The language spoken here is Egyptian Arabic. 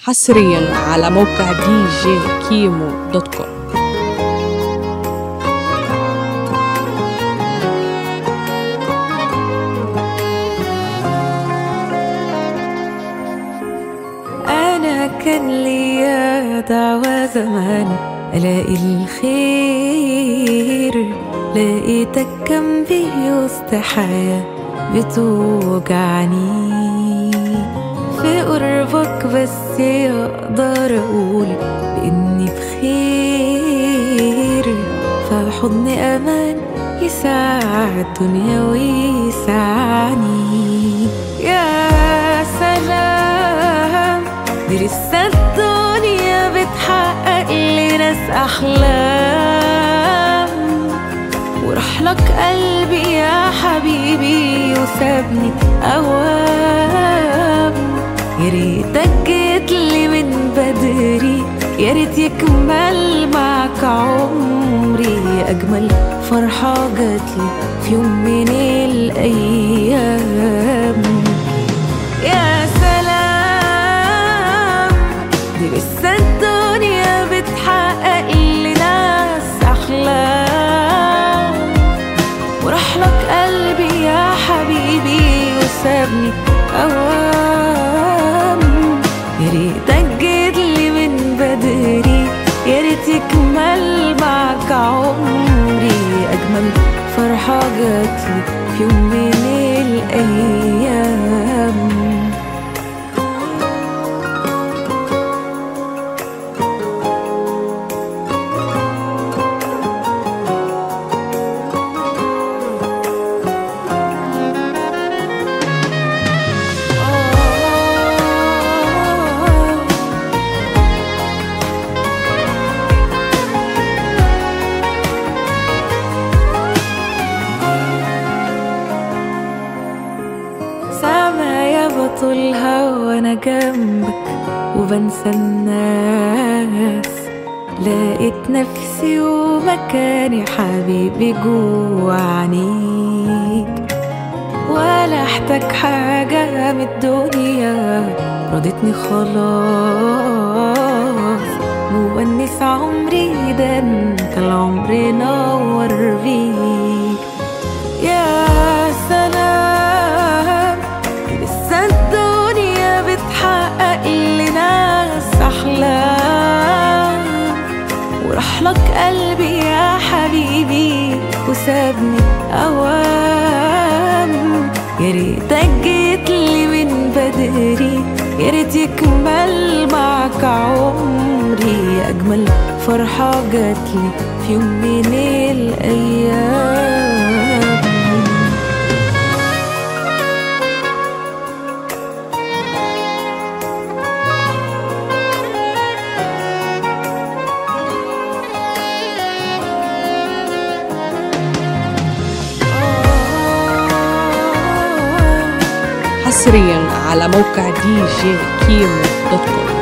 حصريا على موقع دي جي كيمو دوت كوم أنا كان ليا دعوة زمان ألاقي الخير لقيتك جنبي وسط حياة بتوجعني في قربك بس أقدر أقول بإني بخير في حضن أمان يساعد الدنيا ويسعني يا سلام دي لسه الدنيا بتحقق لناس أحلام وراح لك قلبي يا حبيبي وسابني أوام يا ريتك جيت لي من بدري يا ريت يكمل معك عمري أجمل فرحة جاتلي في يوم من الأيام يا سلام دي لسه الدنيا بتحقق لناس أحلام وراح لك قلبي يا حبيبي وسابني أوام يا ريتك جيت لي من بدري يا ريت يكمل معك عمري أجمل فرحة جاتلي في يوم من الأيام سامع بطولها وانا جنبك وبنسى الناس لقيت نفسي ومكاني حبيبي جوا عينيك ولا احتاج حاجة من الدنيا رضيتني خلاص مونس عمري ده انت العمر نور بيك يا سلام لسه الدنيا بتحقق لناس أحلام وراح لك قلبي يا حبيبي وسابني أوام يا ريتك جيت لي من بدري يا ريت يكمل معك عمري أجمل فرحة جاتلي في يوم من الأيام حصريا على موقع دي جي كيمو دوت كوم